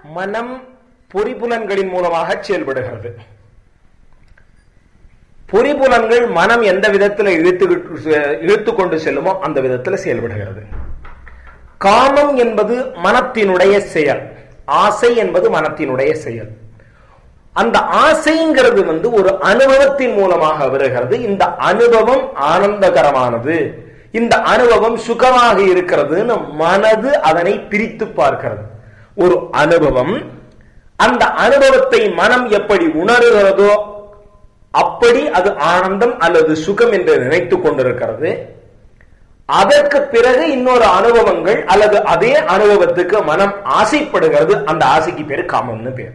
மனம் பொறிபுலன்களின் மூலமாக செயல்படுகிறது பொறிபுலன்கள் மனம் எந்த விதத்தில் இழுத்து இழுத்து கொண்டு செல்லுமோ அந்த விதத்தில் செயல்படுகிறது காமம் என்பது மனத்தினுடைய செயல் ஆசை என்பது மனத்தினுடைய செயல் அந்த ஆசைங்கிறது வந்து ஒரு அனுபவத்தின் மூலமாக வருகிறது இந்த அனுபவம் ஆனந்தகரமானது இந்த அனுபவம் சுகமாக இருக்கிறதுன்னு மனது அதனை பிரித்து பார்க்கிறது ஒரு அனுபவம் அந்த அனுபவத்தை மனம் எப்படி உணர்கிறதோ அப்படி அது ஆனந்தம் அல்லது சுகம் என்று நினைத்துக் கொண்டிருக்கிறது அதற்கு பிறகு இன்னொரு அனுபவங்கள் அல்லது அதே அனுபவத்துக்கு மனம் ஆசைப்படுகிறது அந்த ஆசைக்கு பேரு காமம்னு பேர்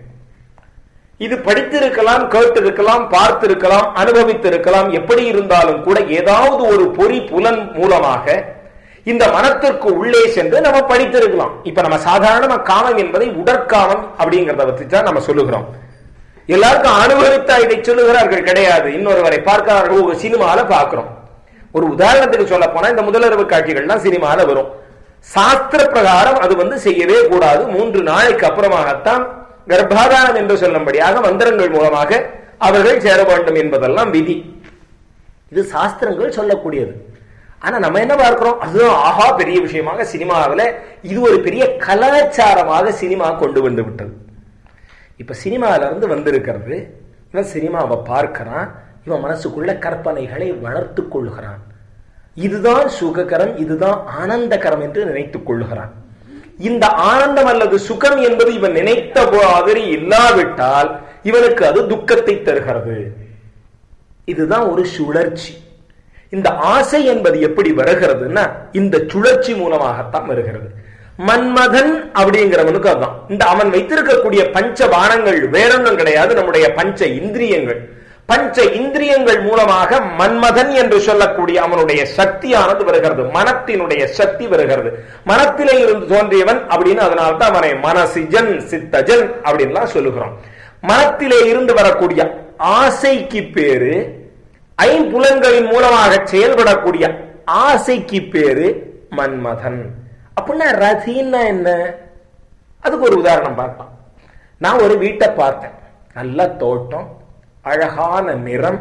இது படித்திருக்கலாம் கேட்டிருக்கலாம் பார்த்திருக்கலாம் அனுபவித்திருக்கலாம் எப்படி இருந்தாலும் கூட ஏதாவது ஒரு பொறி புலன் மூலமாக இந்த மனத்திற்கு உள்ளே சென்று நம்ம படித்திருக்கலாம் இப்ப நம்ம சாதாரணமா காமம் என்பதை உடற்காமம் அப்படிங்கிறத பத்தி தான் நம்ம சொல்லுகிறோம் எல்லாருக்கும் அனுபவித்தா இதை சொல்லுகிறார்கள் கிடையாது இன்னொருவரை பார்க்கிறார்கள் ஒரு சினிமால பார்க்கிறோம் ஒரு உதாரணத்துக்கு சொல்ல போனா இந்த முதலுறவு காட்சிகள்லாம் சினிமால வரும் சாஸ்திர பிரகாரம் அது வந்து செய்யவே கூடாது மூன்று நாளைக்கு அப்புறமாகத்தான் கர்ப்பாதானம் என்று சொல்லும்படியாக மந்திரங்கள் மூலமாக அவர்கள் சேர வேண்டும் என்பதெல்லாம் விதி இது சாஸ்திரங்கள் சொல்லக்கூடியது ஆனா நம்ம என்ன பார்க்கிறோம் அதுதான் ஆஹா பெரிய விஷயமாக சினிமாவில் இது ஒரு பெரிய கலாச்சாரமாக சினிமா கொண்டு வந்து விட்டது இப்ப சினிமால இருந்து வந்திருக்கிறது இவன் சினிமாவை பார்க்கிறான் இவன் மனசுக்குள்ள கற்பனைகளை வளர்த்து கொள்கிறான் இதுதான் சுககரம் இதுதான் ஆனந்தகரம் என்று நினைத்துக் கொள்கிறான் இந்த ஆனந்தம் அல்லது சுகம் என்பது இவன் நினைத்த மாதிரி இல்லாவிட்டால் இவனுக்கு அது துக்கத்தை தருகிறது இதுதான் ஒரு சுழற்சி இந்த ஆசை என்பது எப்படி வருகிறதுன்னா இந்த சுழற்சி மூலமாகத்தான் வருகிறது மன்மதன் அப்படிங்கிறவனுக்கு அதுதான் இந்த அவன் வைத்திருக்கக்கூடிய பஞ்ச பானங்கள் வேறொன்றும் கிடையாது நம்முடைய பஞ்ச இந்திரியங்கள் பஞ்ச இந்திரியங்கள் மூலமாக மன்மதன் என்று சொல்லக்கூடிய அவனுடைய சக்தியானது வருகிறது மனத்தினுடைய சக்தி வருகிறது மனத்திலே இருந்து தோன்றியவன் அப்படின்னு அதனால்தான் அவனை மனசிஜன் சித்தஜன் அப்படின்லாம் சொல்லுகிறோம் மனத்திலே இருந்து வரக்கூடிய ஆசைக்கு பேரு ஐம்புலன்களின் மூலமாக செயல்படக்கூடிய ஆசைக்கு பேரு மன்மதன் அப்படின்னா ரதின்னா என்ன அதுக்கு ஒரு உதாரணம் பார்க்கலாம் நான் ஒரு வீட்டை பார்த்தேன் நல்ல தோட்டம் அழகான நிறம்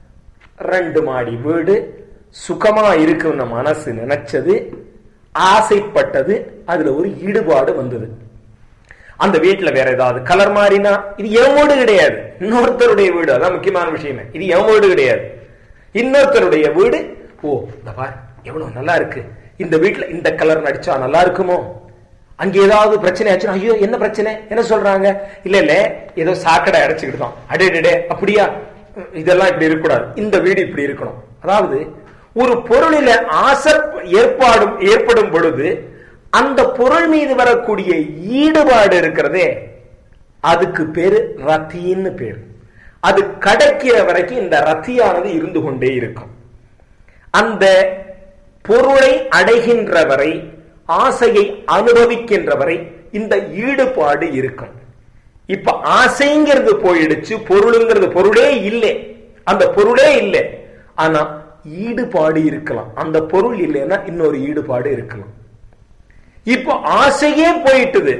ரெண்டு மாடி வீடு சுகமா இருக்குன்னு மனசு நினைச்சது ஆசைப்பட்டது அதுல ஒரு ஈடுபாடு வந்தது அந்த வீட்டுல வேற ஏதாவது கலர் மாறினா இது என் வீடு கிடையாது இன்னொருத்தருடைய வீடு அதான் முக்கியமான விஷயமே இது என் வீடு கிடையாது இன்னொருத்தருடைய வீடு ஓ இந்த பார் எவ்வளவு நல்லா இருக்கு இந்த வீட்டுல இந்த கலர் நடிச்சா நல்லா இருக்குமோ அங்க ஏதாவது பிரச்சனை ஆச்சுன்னா ஐயோ என்ன பிரச்சனை என்ன சொல்றாங்க இல்ல இல்ல ஏதோ சாக்கடை அடைச்சுக்கிட்டு தான் அடே அப்படியா இதெல்லாம் இப்படி இருக்கக்கூடாது இந்த வீடு இப்படி இருக்கணும் அதாவது ஒரு பொருளில ஆசை ஏற்பாடும் ஏற்படும் பொழுது அந்த பொருள் மீது வரக்கூடிய ஈடுபாடு இருக்கிறதே அதுக்கு பேரு ரத்தின்னு பேரு அது கிடைக்கிற வரைக்கும் இந்த ரத்தியானது இருந்து கொண்டே இருக்கும் அந்த பொருளை அடைகின்ற வரை ஆசையை அனுபவிக்கின்ற வரை இந்த ஈடுபாடு இருக்கும் இப்ப ஆசைங்கிறது போயிடுச்சு பொருளுங்கிறது பொருளே இல்லை அந்த பொருளே இல்லை ஆனா ஈடுபாடு இருக்கலாம் அந்த பொருள் இல்லைன்னா இன்னொரு ஈடுபாடு இருக்கலாம் இப்போ ஆசையே போயிட்டுது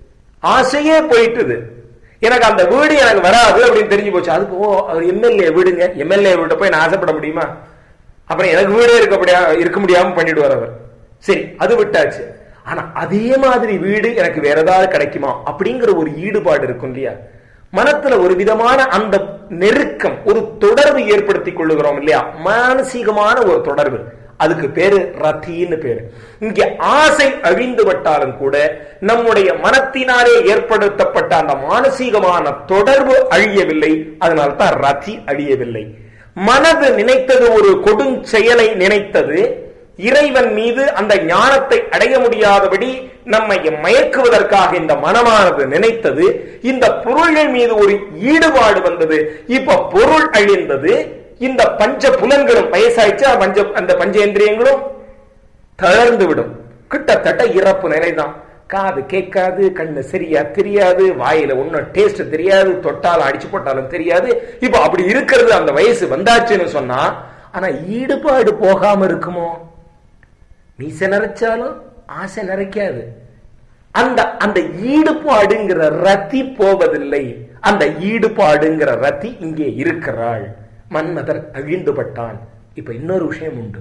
ஆசையே போயிட்டுது எனக்கு அந்த வீடு எனக்கு வராது அப்படின்னு தெரிஞ்சு போச்சு அதுக்கு ஓ அவர் எம்எல்ஏ வீடுங்க எம்எல்ஏ வீட்டை போய் நான் ஆசைப்பட முடியுமா அப்புறம் எனக்கு வீடே இருக்க இருக்க முடியாம பண்ணிடுவார் அவர் சரி அது விட்டாச்சு ஆனா அதே மாதிரி வீடு எனக்கு வேற ஏதாவது கிடைக்குமா அப்படிங்கிற ஒரு ஈடுபாடு இருக்கும் இல்லையா மனத்துல ஒரு விதமான அந்த நெருக்கம் ஒரு தொடர்பு ஏற்படுத்தி கொள்ளுகிறோம் இல்லையா மானசீகமான ஒரு தொடர்பு அதுக்கு பேரு ரத்தின்னு பேரு இங்க ஆசை அழிந்து விட்டாலும் கூட நம்முடைய மனத்தினாலே ஏற்படுத்தப்பட்ட அந்த மானசீகமான தொடர்பு அழியவில்லை அதனால்தான் ரத்தி அழியவில்லை மனது நினைத்தது ஒரு கொடுஞ்செயலை நினைத்தது இறைவன் மீது அந்த ஞானத்தை அடைய முடியாதபடி நம்மை மயக்குவதற்காக இந்த மனமானது நினைத்தது இந்த பொருள்கள் மீது ஒரு ஈடுபாடு வந்தது இப்ப பொருள் அழிந்தது இந்த பஞ்ச புலன்களும் வயசாயிச்சா பஞ்ச அந்த பஞ்சேந்திரியங்களும் தளர்ந்து விடும் கிட்டத்தட்ட இறப்பு நிலைதான் காது கேட்காது கண்ணு சரியா தெரியாது வாயில ஒன்னும் டேஸ்ட் தெரியாது தொட்டாலும் அடிச்சு போட்டாலும் தெரியாது இப்ப அப்படி இருக்கிறது அந்த வயசு வந்தாச்சுன்னு சொன்னா ஆனா ஈடுபாடு போகாம இருக்குமோ மீசை நிறைச்சாலும் ஆசை நிறைக்காது அந்த அந்த ஈடுபாடுங்கிற ரத்தி போவதில்லை அந்த ஈடுபாடுங்கிற ரத்தி இங்கே இருக்கிறாள் மன்மதன் அழிந்துபட்டான் இப்ப இன்னொரு விஷயம் உண்டு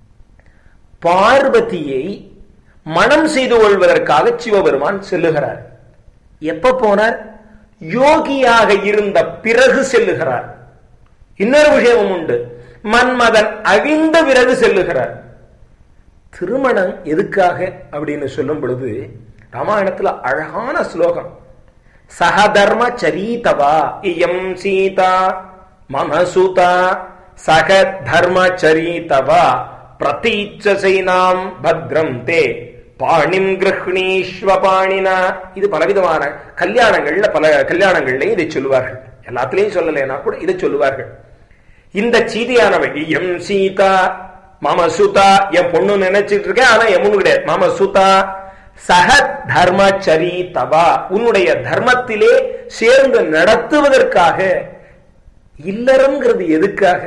பார்வதியை மனம் செய்து கொள்வதற்காக சிவபெருமான் செல்லுகிறார் எப்ப போனார் யோகியாக இருந்த பிறகு செல்லுகிறார் இன்னொரு விஷயமும் உண்டு மன்மதன் அழிந்த பிறகு செல்லுகிறார் திருமணம் எதுக்காக அப்படின்னு சொல்லும் பொழுது ராமாயணத்துல அழகான ஸ்லோகம் சகதர்ம சரீதவா இயம் சீதா மமசுதா சக தர்ம சரீதவா பிரதீச்சசைனாம் பத்ரம் தே பாணிம் கிருஹ்ணீஸ்வ பாணினா இது பலவிதமான கல்யாணங்கள்ல பல கல்யாணங்கள்ல இதை சொல்லுவார்கள் எல்லாத்திலையும் சொல்லலைன்னா கூட இதை சொல்லுவார்கள் இந்த சீதையானவள் எம் சீதா மாம சுதா என் பொண்ணு நினைச்சிட்டு இருக்கேன் ஆனா என் பொண்ணு கிடையாது மாம சுதா சக தர்மச்சரி தவா உன்னுடைய தர்மத்திலே சேர்ந்து நடத்துவதற்காக இல்லறம்ங்கிறது எதுக்காக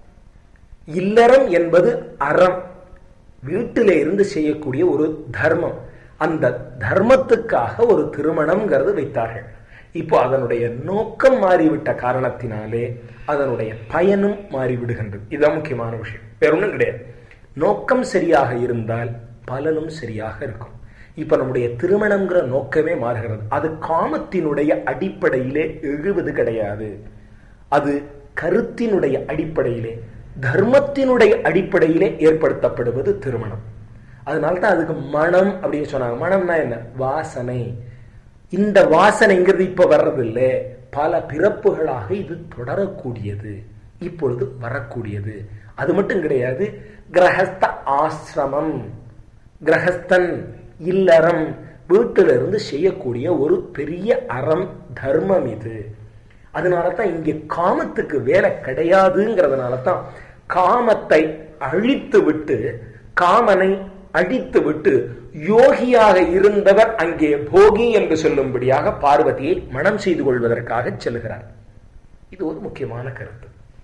இல்லறம் என்பது அறம் வீட்டில இருந்து செய்யக்கூடிய ஒரு தர்மம் அந்த தர்மத்துக்காக ஒரு திருமணம்ங்கிறது வைத்தார்கள் இப்போ அதனுடைய நோக்கம் மாறிவிட்ட காரணத்தினாலே அதனுடைய பயனும் மாறிவிடுகின்றது இதுதான் முக்கியமான விஷயம் வேற ஒன்றும் கிடையாது நோக்கம் சரியாக இருந்தால் பலனும் சரியாக இருக்கும் இப்ப நம்முடைய திருமணம்ங்கிற நோக்கமே மாறுகிறது அது காமத்தினுடைய அடிப்படையிலே எழுவது கிடையாது அது கருத்தினுடைய அடிப்படையிலே தர்மத்தினுடைய அடிப்படையிலே ஏற்படுத்தப்படுவது திருமணம் அதனால தான் அதுக்கு மனம் அப்படின்னு சொன்னாங்க மனம்னா என்ன வாசனை இந்த வாசனைங்கிறது இப்ப வர்றதில்லை பல பிறப்புகளாக இது தொடரக்கூடியது இப்பொழுது வரக்கூடியது அது மட்டும் கிடையாது கிரகஸ்த ஆசிரமம் கிரகஸ்தன் இல்லறம் வீட்டிலிருந்து செய்யக்கூடிய ஒரு பெரிய அறம் தர்மம் இது அதனால தான் இங்கே காமத்துக்கு வேலை கிடையாதுங்கிறதுனால தான் காமத்தை அழித்து விட்டு காமனை அழித்து விட்டு யோகியாக இருந்தவர் அங்கே போகி என்று சொல்லும்படியாக பார்வதியை மனம் செய்து கொள்வதற்காக செல்கிறார் இது ஒரு முக்கியமான கருத்து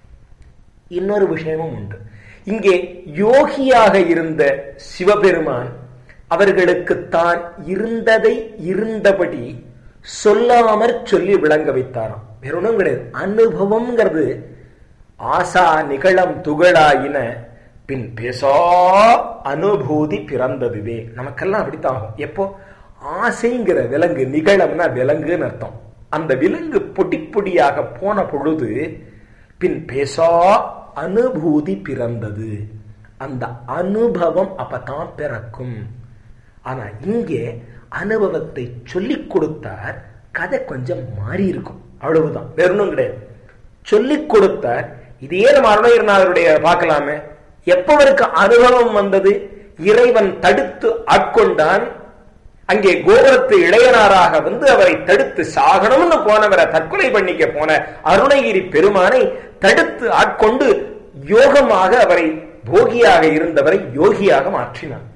இன்னொரு விஷயமும் உண்டு இங்கே யோகியாக இருந்த சிவபெருமான் அவர்களுக்கு தான் இருந்ததை இருந்தபடி சொல்லாமற் சொல்லி விளங்க வைத்தாராம் வேற ஒன்றும் கிடையாது அனுபவம்ங்கிறது ஆசா நிகழம் துகளாயின பின் பேசா அனுபூதி பிறந்ததுவே நமக்கெல்லாம் அப்படித்தான் ஆகும் எப்போ ஆசைங்கிற விலங்கு நிகழம்னா விலங்குன்னு அர்த்தம் அந்த விலங்கு பொடி பொடியாக போன பொழுது பின் பேசா அனுபூதி பிறந்தது அந்த அனுபவம் அப்பதான் பிறக்கும் ஆனா இங்கே அனுபவத்தை சொல்லிக் கொடுத்தார் கதை கொஞ்சம் மாறி இருக்கும் அவ்வளவுதான் வேற ஒன்றும் கிடையாது சொல்லிக் கொடுத்தார் இதே நம்ம அருணகிரிநாதருடைய பார்க்கலாமே எப்பவருக்கு அனுபவம் வந்தது இறைவன் தடுத்து ஆட்கொண்டான் அங்கே கோபுரத்து இளையனாராக வந்து அவரை தடுத்து சாகணும்னு போனவரை தற்கொலை பண்ணிக்க போன அருணகிரி பெருமானை தடுத்து ஆட்கொண்டு யோகமாக அவரை போகியாக இருந்தவரை யோகியாக மாற்றினான்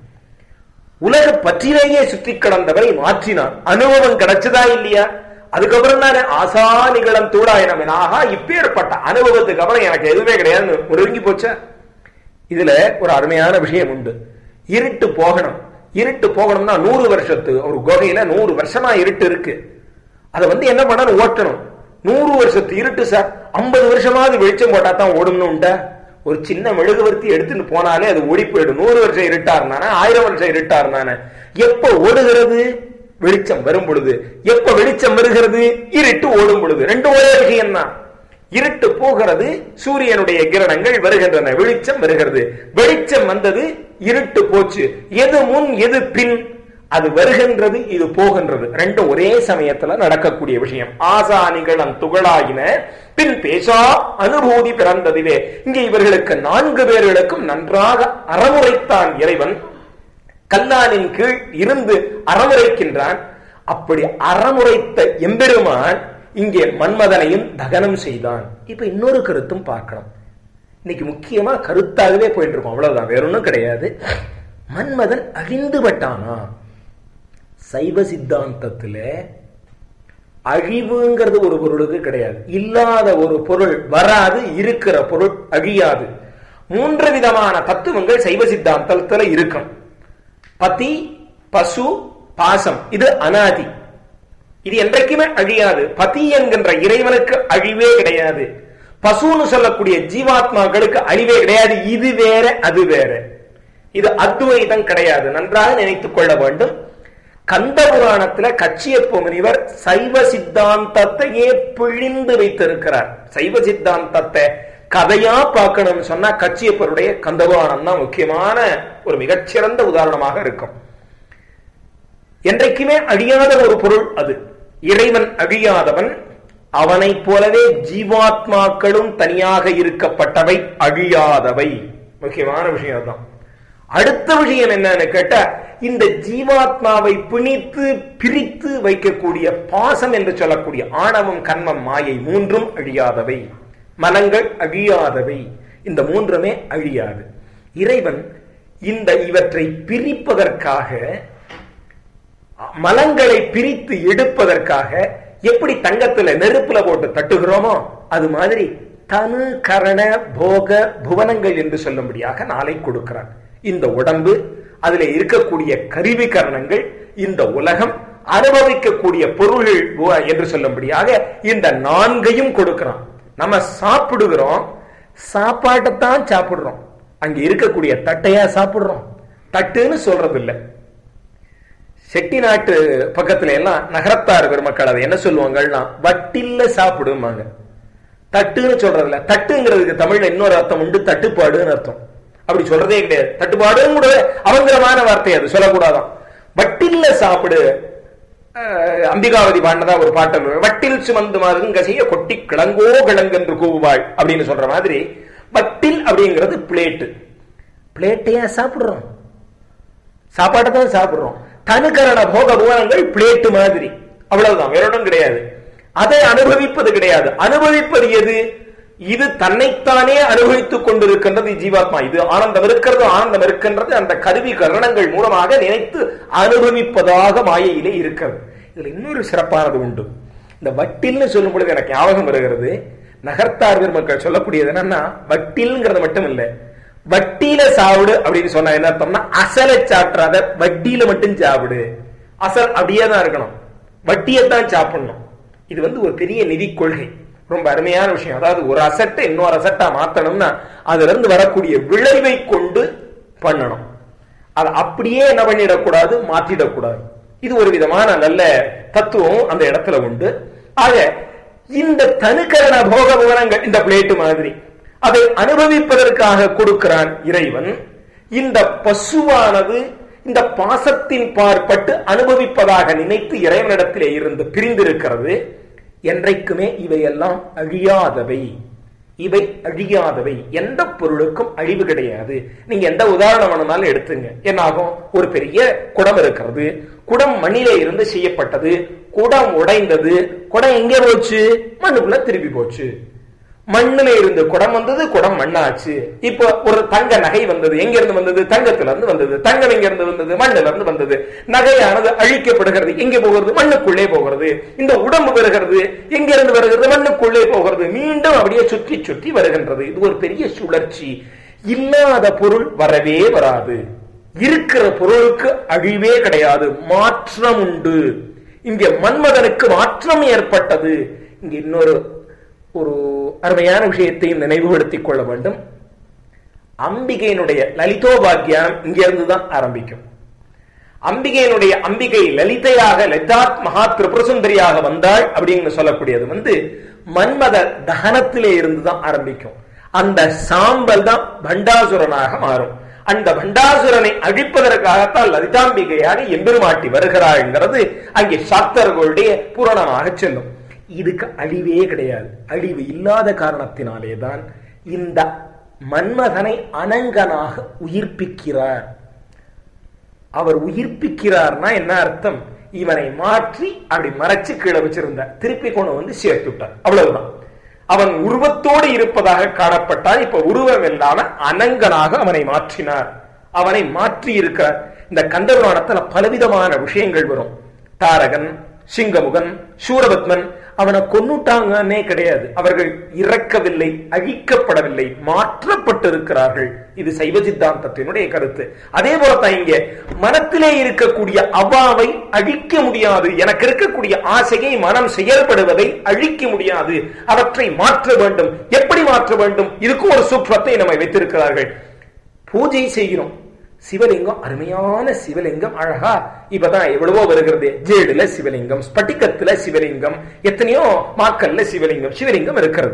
உலக பற்றிலேயே சுற்றி கடந்தவரை மாற்றினான் அனுபவம் கிடைச்சதா இல்லையா அதுக்கப்புறம் தானே ஆசா நிகழம் தூடாயினம் ஆஹா இப்பேற்பட்ட அனுபவத்துக்கு அப்புறம் எனக்கு எதுவுமே கிடையாதுன்னு ஒருங்கி போச்சா இதுல ஒரு அருமையான விஷயம் உண்டு இருட்டு போகணும் இருட்டு போகணும்னா நூறு வருஷத்து ஒரு குகையில நூறு வருஷமா இருட்டு இருக்கு அதை வந்து என்ன பண்ணணும் ஓட்டணும் நூறு வருஷத்து இருட்டு சார் ஐம்பது வருஷமாவது வெளிச்சம் போட்டா தான் ஓடும்னு உண்டா ஒரு சின்ன மெழுகுவர்த்தி எடுத்துட்டு போனாலே அது ஓடி போயிடும் நூறு வருஷம் இருட்டா இருந்தானே ஆயிரம் வருஷம் இருட்டா இருந்தானே எப்ப ஓடுகிறது வெளிச்சம் வரும் பொழுது எப்ப வெளிச்சம் வருகிறது இருட்டு ஓடும் பொழுது ரெண்டு ஒரே விஷயம் தான் இருட்டு போகிறது சூரியனுடைய கிரணங்கள் வருகின்றன வெளிச்சம் வருகிறது வெளிச்சம் வந்தது இருட்டு போச்சு எது முன் எது பின் அது வருகின்றது இது போகின்றது ரெண்டும் ஒரே சமயத்துல நடக்கக்கூடிய விஷயம் ஆசானிகளம் துகளாயின பின் பேசா அனுபூதி பிறந்ததுவே இங்கே இவர்களுக்கு நான்கு பேர்களுக்கும் நன்றாக அறமுறைத்தான் இறைவன் கல்லானின் கீழ் இருந்து அறமுறைக்கின்றான் அப்படி அறமுறைத்த எம்பெருமான் இங்கே மன்மதனையும் தகனம் செய்தான் இப்ப இன்னொரு கருத்தும் பார்க்கணும் இன்னைக்கு முக்கியமா கருத்தாகவே போயிட்டு இருக்கோம் அவ்வளவுதான் வேற ஒன்றும் கிடையாது மன்மதன் அழிந்து பட்டானா சைவ சித்தாந்தத்துல அழிவுங்கிறது ஒரு பொருளுக்கு கிடையாது இல்லாத ஒரு பொருள் வராது இருக்கிற பொருள் அழியாது மூன்று விதமான தத்துவங்கள் சைவ சித்தாந்தத்துல இருக்கும் பதி பசு பாசம் இது அனாதி இது என்றைக்குமே அழியாது பதி என்கின்ற இறைவனுக்கு அழிவே கிடையாது பசுன்னு சொல்லக்கூடிய ஜீவாத்மாக்களுக்கு அழிவே கிடையாது இது வேற அது வேற இது அத்வைதம் கிடையாது நன்றாக நினைத்துக் கொள்ள வேண்டும் கந்த புராணத்துல கச்சியப்ப முனிவர் சைவ சித்தாந்தத்தையே பிழிந்து வைத்திருக்கிறார் சைவ சித்தாந்தத்தை கதையா பார்க்கணும்னு சொன்னா கச்சியப்பருடைய கந்தபுராணம் தான் முக்கியமான ஒரு மிகச்சிறந்த உதாரணமாக இருக்கும் என்றைக்குமே அழியாத ஒரு பொருள் அது இறைவன் அழியாதவன் அவனைப் போலவே ஜீவாத்மாக்களும் தனியாக இருக்கப்பட்டவை அழியாதவை முக்கியமான விஷயம் தான் அடுத்த விஷயம் என்னன்னு கேட்டா இந்த ஜீவாத்மாவை பிணித்து பிரித்து வைக்கக்கூடிய பாசம் என்று சொல்லக்கூடிய ஆணவம் கண்மம் மாயை மூன்றும் அழியாதவை மனங்கள் அழியாதவை இந்த மூன்றுமே அழியாது இறைவன் இந்த இவற்றை பிரிப்பதற்காக மலங்களை பிரித்து எடுப்பதற்காக எப்படி தங்கத்துல நெருப்புல போட்டு தட்டுகிறோமோ அது மாதிரி தனு கரண போக புவனங்கள் என்று சொல்லும்படியாக நாளை கொடுக்கிறான் இந்த உடம்பு அதுல இருக்கக்கூடிய கருவி கரணங்கள் இந்த உலகம் அனுபவிக்கக்கூடிய பொருள்கள் என்று சொல்லும்படியாக இந்த நான்கையும் கொடுக்கிறான் நம்ம சாப்பிடுகிறோம் சாப்பாட்டைத்தான் சாப்பிடுறோம் அங்க இருக்கக்கூடிய தட்டையா சாப்பிடுறோம் தட்டுன்னு சொல்றது இல்லை செட்டி நாட்டு பக்கத்துல எல்லாம் நகரத்தார் பெருமக்கள் அதை என்ன சொல்லுவாங்கன்னா வட்டில்ல சாப்பிடுவாங்க தட்டுன்னு சொல்றதுல தட்டுங்கிறதுக்கு தமிழ்ல இன்னொரு அர்த்தம் உண்டு தட்டுப்பாடுன்னு அர்த்தம் அப்படி சொல்றதே கிடையாது தட்டுப்பாடுன்னு கூட அவங்கரமான வார்த்தை அது சொல்லக்கூடாதான் வட்டில்ல சாப்பிடு அம்பிகாவதி பாண்டதா ஒரு பாட்டு வட்டில் சுமந்து மருங்க செய்ய கொட்டி கிளங்கோ கிழங்கென்று கூவுவாள் அப்படின்னு சொல்ற மாதிரி வட்டில் அப்படிங்கிறது பிளேட்டு பிளேட்டையா சாப்பிடுறோம் சாப்பாட்டை தான் சாப்பிடுறோம் தனுக்கரண போக புவனங்கள் பிளேட்டு மாதிரி அவ்வளவுதான் வேற ஒன்றும் கிடையாது அதை அனுபவிப்பது கிடையாது அனுபவிப்பது எது இது தன்னைத்தானே அனுபவித்துக் கொண்டிருக்கின்றது ஜீவாத்மா இது ஆனந்தம் இருக்கிறது ஆனந்தம் இருக்கின்றது அந்த கருவி கரணங்கள் மூலமாக நினைத்து அனுபவிப்பதாக மாயையிலே இருக்கிறது இதுல இன்னொரு சிறப்பானது உண்டு இந்த வட்டில்னு சொல்லும் பொழுது எனக்கு ஞாபகம் வருகிறது நகர்த்தார் மக்கள் சொல்லக்கூடியது என்னன்னா வட்டில்ங்கிறது மட்டும் இல்லை வட்டியில சாப்பிடு அப்படின்னு சொன்னா என்ன அர்த்தம்னா அசலை சாப்பிடாத வட்டியில மட்டும் சாப்பிடு அசல் அப்படியே தான் இருக்கணும் வட்டியைத்தான் சாப்பிடணும் இது வந்து ஒரு பெரிய நிதி கொள்கை ரொம்ப அருமையான விஷயம் அதாவது ஒரு அசட்டை இன்னொரு அசட்டா மாத்தணும்னா அதுல இருந்து வரக்கூடிய விளைவை கொண்டு பண்ணணும் அதை அப்படியே என்ன பண்ணிடக்கூடாது மாத்திடக்கூடாது இது ஒரு விதமான நல்ல தத்துவம் அந்த இடத்துல உண்டு ஆக இந்த தனுக்கரண போக விவரங்கள் இந்த பிளேட்டு மாதிரி அதை அனுபவிப்பதற்காக கொடுக்கிறான் இறைவன் இந்த பசுவானது இந்த பாசத்தின் பார்ப்பட்டு அனுபவிப்பதாக நினைத்து இறைவனிடத்திலே இருந்து பிரிந்திருக்கிறது என்றைக்குமே இவையெல்லாம் அழியாதவை இவை அழியாதவை எந்த பொருளுக்கும் அழிவு கிடையாது நீங்க எந்த உதாரணம் வேணும்னாலும் எடுத்துங்க என்னாகும் ஒரு பெரிய குடம் இருக்கிறது குடம் மண்ணிலே இருந்து செய்யப்பட்டது குடம் உடைந்தது குடம் எங்கே போச்சு மண்ணுக்குள்ள திருப்பி போச்சு மண்ணுல இருந்து குடம் வந்தது குடம் மண்ணாச்சு இப்போ ஒரு தங்க நகை வந்தது எங்க இருந்து வந்தது தங்கத்துல இருந்து வந்தது தங்கம் எங்க இருந்து வந்தது மண்ணுல இருந்து வந்தது நகையானது அழிக்கப்படுகிறது எங்க போகிறது மண்ணுக்குள்ளே போகிறது இந்த உடம்பு வருகிறது எங்க இருந்து வருகிறது மண்ணுக்குள்ளே போகிறது மீண்டும் அப்படியே சுற்றி சுற்றி வருகின்றது இது ஒரு பெரிய சுழற்சி இல்லாத பொருள் வரவே வராது இருக்கிற பொருளுக்கு அழிவே கிடையாது மாற்றம் உண்டு இங்க மன்மதனுக்கு மாற்றம் ஏற்பட்டது இங்க இன்னொரு ஒரு அருமையான விஷயத்தையும் நினைவுபடுத்திக் கொள்ள வேண்டும் அம்பிகையினுடைய லலிதோபாக்கியானம் இங்கிருந்து தான் ஆரம்பிக்கும் அம்பிகையினுடைய அம்பிகை லலிதையாக லலிதாத் மகா திரிபுரசுந்தரியாக வந்தாள் அப்படின்னு சொல்லக்கூடியது வந்து மன்மத தகனத்திலே இருந்து தான் ஆரம்பிக்கும் அந்த சாம்பல் தான் பண்டாசுரனாக மாறும் அந்த பண்டாசுரனை அழிப்பதற்காகத்தான் லலிதாம்பிகையாக எம்பெருமாட்டி வருகிறாள்ங்கிறது அங்கே சாஸ்தர்களுடைய பூரணமாக செல்லும் இதுக்கு அழிவே கிடையாது அழிவு இல்லாத காரணத்தினாலே தான் இந்த மன்மதனை அனங்கனாக உயிர்ப்பிக்கிறார் அவர் உயிர்ப்பிக்கிறார்னா என்ன அர்த்தம் இவனை மாற்றி அப்படி மறைச்சு கீழே வச்சிருந்தார் திருப்பி கொண்டு வந்து சேர்த்து விட்டார் அவ்வளவுதான் அவன் உருவத்தோடு இருப்பதாக காணப்பட்டால் இப்ப உருவம் இல்லாம அனங்கனாக அவனை மாற்றினார் அவனை மாற்றி இருக்கிறார் இந்த கந்தபுராணத்துல பலவிதமான விஷயங்கள் வரும் தாரகன் சிங்கமுகன் சூரபத்மன் அவனை கொன்னுட்டாங்கன்னே கிடையாது அவர்கள் இறக்கவில்லை அழிக்கப்படவில்லை மாற்றப்பட்டிருக்கிறார்கள் இது சைவ சித்தாந்தத்தினுடைய கருத்து அதே போலதான் இங்க மனத்திலே இருக்கக்கூடிய அவாவை அழிக்க முடியாது எனக்கு இருக்கக்கூடிய ஆசையை மனம் செயல்படுவதை அழிக்க முடியாது அவற்றை மாற்ற வேண்டும் எப்படி மாற்ற வேண்டும் இதுக்கும் ஒரு சூற்றத்தை நம்ம வைத்திருக்கிறார்கள் பூஜை செய்கிறோம் சிவலிங்கம் அருமையான சிவலிங்கம் அழகா இப்பதான் எவ்வளவோ வருகிறது ஜேடுல சிவலிங்கம் ஸ்பட்டிகத்துல சிவலிங்கம் எத்தனையோ மாக்கல்ல சிவலிங்கம் சிவலிங்கம் இருக்கிறது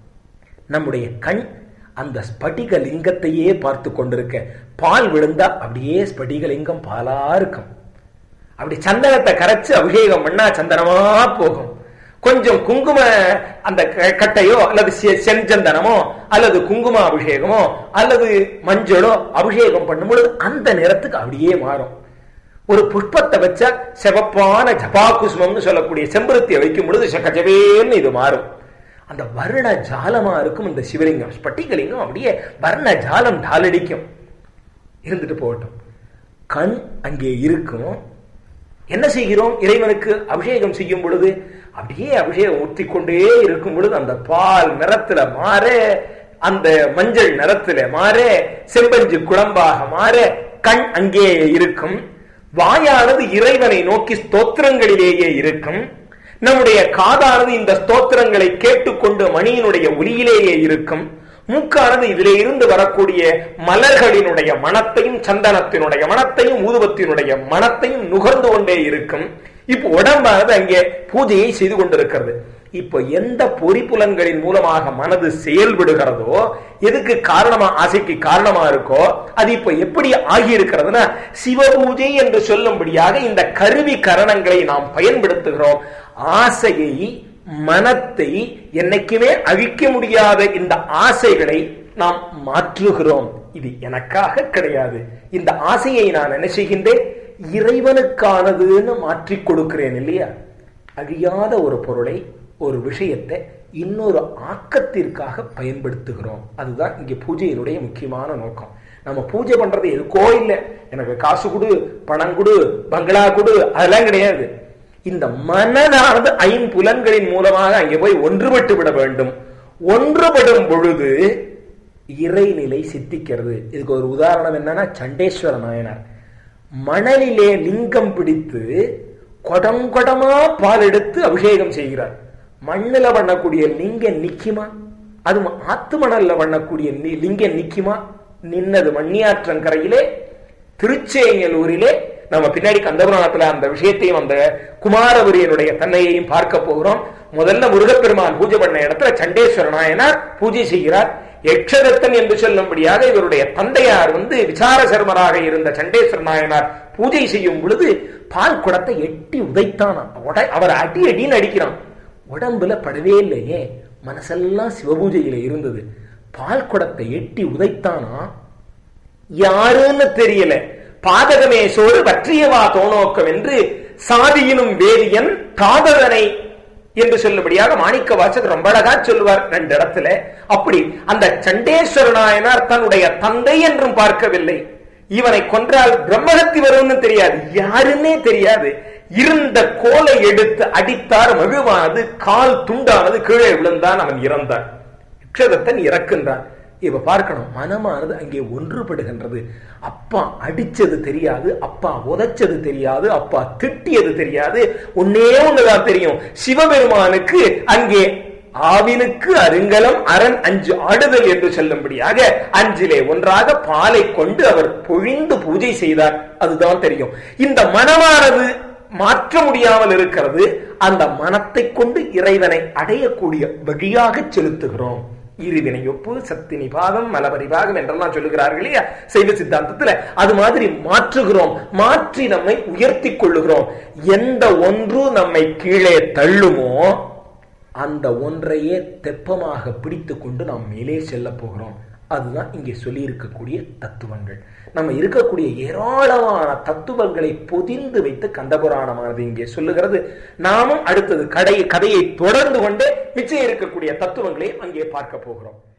நம்முடைய கண் அந்த ஸ்பட்டிக லிங்கத்தையே பார்த்து கொண்டிருக்க பால் விழுந்தா அப்படியே ஸ்பட்டிக லிங்கம் பாலா இருக்கும் அப்படி சந்தனத்தை கரைச்சு அபிஷேகம் பண்ணா சந்தனமா போகும் கொஞ்சம் குங்கும அந்த கட்டையோ அல்லது செஞ்சந்தனமோ அல்லது குங்கும அபிஷேகமோ அல்லது மஞ்சளோ அபிஷேகம் பண்ணும் பொழுது அந்த நிறத்துக்கு அப்படியே மாறும் ஒரு புஷ்பத்தை வச்சா செவப்பான ஜபா குசுமம்னு சொல்லக்கூடிய செம்பருத்தியை வைக்கும் பொழுது சக்கஜவேன்னு இது மாறும் அந்த வர்ண ஜாலமா இருக்கும் இந்த சிவலிங்கம் ஸ்பட்டிகலிங்கம் அப்படியே வர்ண ஜாலம் டாலடிக்கும் இருந்துட்டு போகட்டும் கண் அங்கே இருக்கும் என்ன செய்கிறோம் இறைவனுக்கு அபிஷேகம் செய்யும் பொழுது அப்படியே அபிஷேகம் ஊற்றி கொண்டே இருக்கும் பொழுது அந்த பால் நிறத்துல மாற அந்த மஞ்சள் நிறத்துல மாற செம்பஞ்சு குழம்பாக மாற கண் அங்கே இருக்கும் வாயானது இறைவனை நோக்கி ஸ்தோத்திரங்களிலேயே இருக்கும் நம்முடைய காதானது இந்த ஸ்தோத்திரங்களை கேட்டுக்கொண்டு மணியினுடைய ஒலியிலேயே இருக்கும் மூக்கானது இதிலே இருந்து வரக்கூடிய மலர்களினுடைய மனத்தையும் சந்தனத்தினுடைய மனத்தையும் ஊதுவத்தினுடைய மனத்தையும் நுகர்ந்து கொண்டே இருக்கும் இப்ப உடம்பானது அங்கே பூஜையை செய்து கொண்டிருக்கிறது இப்போ எந்த பொறிப்புலன்களின் மூலமாக மனது செயல்படுகிறதோ எதுக்கு காரணமா ஆசைக்கு காரணமா இருக்கோ அது இப்ப எப்படி ஆகி இருக்கிறதுனா சிவபூஜை என்று சொல்லும்படியாக இந்த கருவி கரணங்களை நாம் பயன்படுத்துகிறோம் ஆசையை மனத்தை என்னைக்குமே அழிக்க முடியாத இந்த ஆசைகளை நாம் மாற்றுகிறோம் இது எனக்காக கிடையாது இந்த ஆசையை நான் என்ன செய்கின்றேன் இறைவனுக்கானதுன்னு மாற்றி கொடுக்கிறேன் இல்லையா அழியாத ஒரு பொருளை ஒரு விஷயத்தை இன்னொரு ஆக்கத்திற்காக பயன்படுத்துகிறோம் அதுதான் இங்க பூஜையினுடைய முக்கியமான நோக்கம் நம்ம பூஜை பண்றது எதுக்கோ இல்லை எனக்கு காசு கொடு பணம் கொடு பங்களா கொடு அதெல்லாம் கிடையாது இந்த மனதானது ஐம்புலன்களின் மூலமாக அங்கே போய் ஒன்றுபட்டு விட வேண்டும் ஒன்றுபடும் பொழுது இறைநிலை சித்திக்கிறது இதுக்கு ஒரு உதாரணம் என்னன்னா சண்டேஸ்வர நாயனார் மணலிலே லிங்கம் பிடித்து கொடம் கொடமா பால் எடுத்து அபிஷேகம் செய்கிறார் மண்ணுல பண்ணக்கூடிய லிங்கம் நிக்குமா அது ஆத்து மணல்ல பண்ணக்கூடிய லிங்கம் நிக்குமா நின்னது மண்ணியாற்றங்கரையிலே திருச்சேங்கலூரிலே நம்ம பின்னாடி கந்தபுராணத்துல அந்த விஷயத்தையும் அந்த குமாரபுரியனுடைய தன்னையையும் பார்க்க போகிறோம் முதல்ல முருகப்பெருமான் பூஜை பண்ண இடத்துல சண்டேஸ்வர நாயனார் பூஜை செய்கிறார் யக்ஷதத்தன் என்று சொல்லும்படியாக இவருடைய தந்தையார் வந்து விசார சர்மராக இருந்த சண்டேஸ்வர நாயனார் பூஜை செய்யும் பொழுது பால் குடத்தை எட்டி உதைத்தானா அவர் அடி அடின்னு அடிக்கிறான் உடம்புல படவே இல்லையே மனசெல்லாம் சிவபூஜையில இருந்தது பால் குடத்தை எட்டி உதைத்தானா யாருன்னு தெரியல பாதகமே சோறு பற்றியவா தோணோக்கம் என்று சாதியினும் வேதியன் காதலனை என்று சொல்லும்படியாக மாணிக்க வாசகர் ரொம்ப அழகா சொல்லுவார் ரெண்டு இடத்துல அப்படி அந்த சண்டேஸ்வர நாயனார் தன்னுடைய தந்தை என்றும் பார்க்கவில்லை இவனை கொன்றால் பிரம்மகத்தி வரும்னு தெரியாது யாருன்னே தெரியாது இருந்த கோலை எடுத்து அடித்தார் மழுவானது கால் துண்டானது கீழே விழுந்தான் அவன் இறந்தான் யக்ஷதத்தன் இறக்கின்றான் இப்ப பார்க்கணும் மனமானது அங்கே ஒன்றுபடுகின்றது அப்பா அடிச்சது தெரியாது அப்பா உதைச்சது தெரியாது அப்பா திட்டியது தெரியாது ஒன்னே ஒண்ணுதான் தெரியும் சிவபெருமானுக்கு அங்கே ஆவினுக்கு அருங்கலம் அரண் அஞ்சு ஆடுதல் என்று சொல்லும்படியாக அஞ்சிலே ஒன்றாக பாலை கொண்டு அவர் பொழிந்து பூஜை செய்தார் அதுதான் தெரியும் இந்த மனமானது மாற்ற முடியாமல் இருக்கிறது அந்த மனத்தை கொண்டு இறைவனை அடையக்கூடிய வழியாக செலுத்துகிறோம் இருவினை ஒப்பு சக்தி நிபாதம் மலபரிபாகம் என்றெல்லாம் சொல்லுகிறார்கள் இல்லையா சைவ சித்தாந்தத்துல அது மாதிரி மாற்றுகிறோம் மாற்றி நம்மை உயர்த்தி கொள்ளுகிறோம் எந்த ஒன்று நம்மை கீழே தள்ளுமோ அந்த ஒன்றையே தெப்பமாக பிடித்து கொண்டு நாம் மேலே செல்ல போகிறோம் அதுதான் இங்கே சொல்லி இருக்கக்கூடிய தத்துவங்கள் நம்ம இருக்கக்கூடிய ஏராளமான தத்துவங்களை பொதிந்து வைத்து கந்தபுராணமானது இங்கே சொல்லுகிறது நாமும் அடுத்தது கடை கதையை தொடர்ந்து கொண்டு மிச்சம் இருக்கக்கூடிய தத்துவங்களை அங்கே பார்க்க போகிறோம்